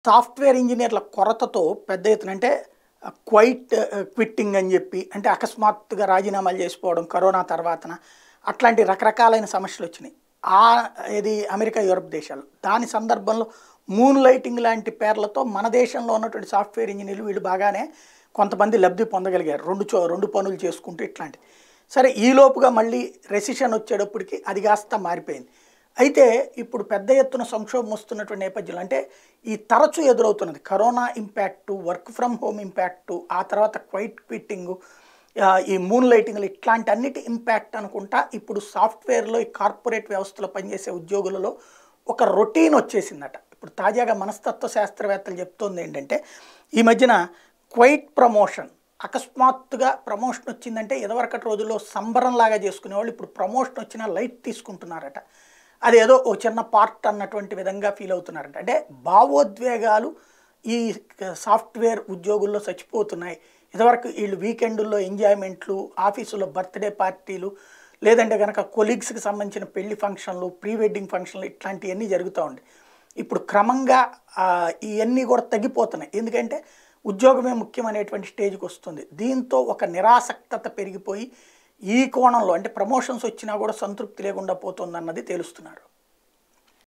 software ఇంజనీర్ల కొరతతో పెద్ద ఎత్తున అంటే క్వైట్ క్విట్టింగ్ అని చెప్పి అంటే అకస్మాత్తుగా రాజీనామాలు చేసిపోవడం కరోనా తర్వాతన అట్లాంటి రకరకాలైన సమస్యలు వచ్చినాయి ఆ ఇది అమెరికా యూరప్ దేశాలు దాని సందర్భంలో మూన్ లైటింగ్ లాంటి పేర్లతో మన దేశంలో ఉన్నటువంటి సాఫ్ట్వేర్ ఇంజనీర్లు వీళ్ళు బాగానే కొంతమంది లబ్ధి పొందగలిగారు రెండు చో రెండు పనులు చేసుకుంటూ ఇట్లాంటి సరే ఈలోపుగా మళ్ళీ రెసిషన్ వచ్చేటప్పటికి అది కాస్త మారిపోయింది అయితే ఇప్పుడు పెద్ద ఎత్తున సంక్షోభం వస్తున్నటువంటి నేపథ్యంలో అంటే ఈ తరచూ ఎదురవుతున్నది corona impact work from home impact ఆ తర్వాత క్వైట్ క్విట్టింగు ఈ మూన్ లైటింగ్లు ఇట్లాంటి అన్నిటి ఇంపాక్ట్ అనుకుంటా ఇప్పుడు సాఫ్ట్వేర్లో ఈ కార్పొరేట్ వ్యవస్థలో పనిచేసే ఉద్యోగులలో ఒక రొటీన్ వచ్చేసిందట ఇప్పుడు తాజాగా మనస్తత్వ శాస్త్రవేత్తలు చెప్తోంది ఏంటంటే ఈ మధ్యన క్వైట్ ప్రమోషన్ అకస్మాత్తుగా ప్రమోషన్ వచ్చిందంటే ఇదివరకటి రోజుల్లో సంబరంలాగా చేసుకునేవాళ్ళు ఇప్పుడు ప్రమోషన్ వచ్చినా లైట్ తీసుకుంటున్నారట అదేదో ఓ చిన్న పార్ట్ అన్నటువంటి విధంగా ఫీల్ అవుతున్నారంట అంటే భావోద్వేగాలు ఈ సాఫ్ట్వేర్ ఉద్యోగుల్లో చచ్చిపోతున్నాయి ఇదివరకు వీళ్ళు వీకెండుల్లో ఎంజాయ్మెంట్లు ఆఫీసులో బర్త్డే పార్టీలు లేదంటే కనుక కొలీగ్స్కి సంబంధించిన పెళ్లి ఫంక్షన్లు ప్రీ వెడ్డింగ్ ఫంక్షన్లు ఇట్లాంటివన్నీ జరుగుతూ ఉండే ఇప్పుడు క్రమంగా ఇవన్నీ కూడా తగ్గిపోతున్నాయి ఎందుకంటే ఉద్యోగమే ముఖ్యమైనటువంటి స్టేజ్కి వస్తుంది దీంతో ఒక నిరాసక్తత పెరిగిపోయి ఈ కోణంలో అంటే ప్రమోషన్స్ వచ్చినా కూడా సంతృప్తి లేకుండా పోతుందన్నది తెలుస్తున్నారు